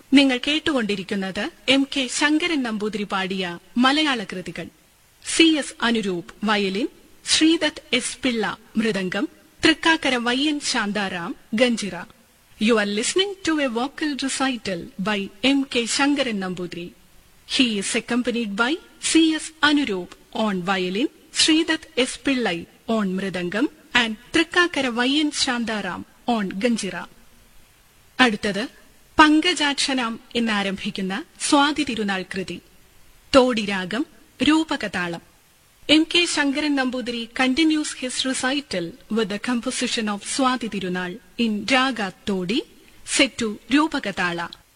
നിങ്ങൾ കേട്ടുകൊണ്ടിരിക്കുന്നത് M K Sankaran Namboothiri പാടിയ മലയാള കൃതികൾ C S Anuroop violin Sreedath S Pillai mridangam Thrikkakara Vayyan Santharam ganjira you are listening to a vocal recital by M K Sankaran Namboothiri He is accompanied by C.S. Anurup on violin, Sridath S. Pillai on mridangam and Trikkakara Vayan Shandaram on ganjira അടുത്തത് പങ്കജാക്ഷനാം എന്നാരംഭിക്കുന്ന സ്വാതി തിരുനാൾ കൃതി തോടിരാഗം രൂപകതാളം M K Sankaran Namboothiri continues his recital with the composition of Swathi Thirunal in raga Todi set to രൂപകതാള